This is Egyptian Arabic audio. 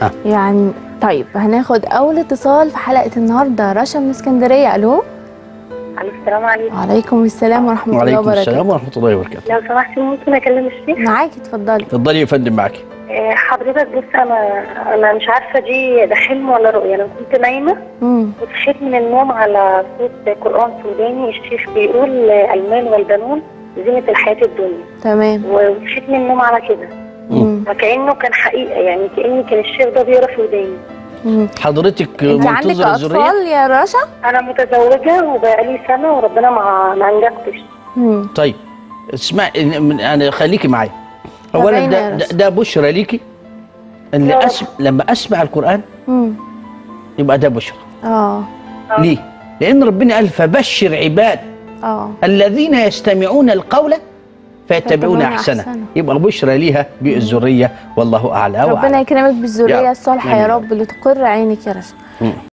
ها. يعني طيب هناخد اول اتصال في حلقه النهارده رشا من اسكندريه الو السلام عليكم وعليكم السلام ورحمه الله وعليكم وبركاته السلام ورحمه الله وبركاته لو سمحتي ممكن اكلم الشيخ معاكي اتفضلي اتفضلي يا فندم معاكي آه، حضرتك بص انا انا مش عارفه دي ده حلم ولا رؤيه انا كنت نايمه امم وصحيت من النوم على صوت قران سوداني الشيخ بيقول آه، المال والبنون زينه الحياه الدنيا تمام وصحيت من النوم على كده مم. فكانه كان حقيقه يعني كاني كان الشيخ ده بيقرا في وداني مم. حضرتك انت عندك منتظره ذريه اطفال يا رشا انا متزوجه وبقالي سنه وربنا ما ما انجبتش مم. طيب اسمع انا خليكي معايا اولا تابعينا يا ده, ده, رشا. ده بشرى ليكي يا اللي رب. أسم... لما اسمع القران مم. يبقى ده بشرى اه ليه لان ربنا قال فبشر عباد اه الذين يستمعون القول فيتبعون فيتبعون احسنه أحسنه. يبقى بشرى ليها بالذريه والله اعلى ربنا واعلم يكرمك بالذريه يا- الصالحه يا آمين. رب اللي تقر عينك يا رشا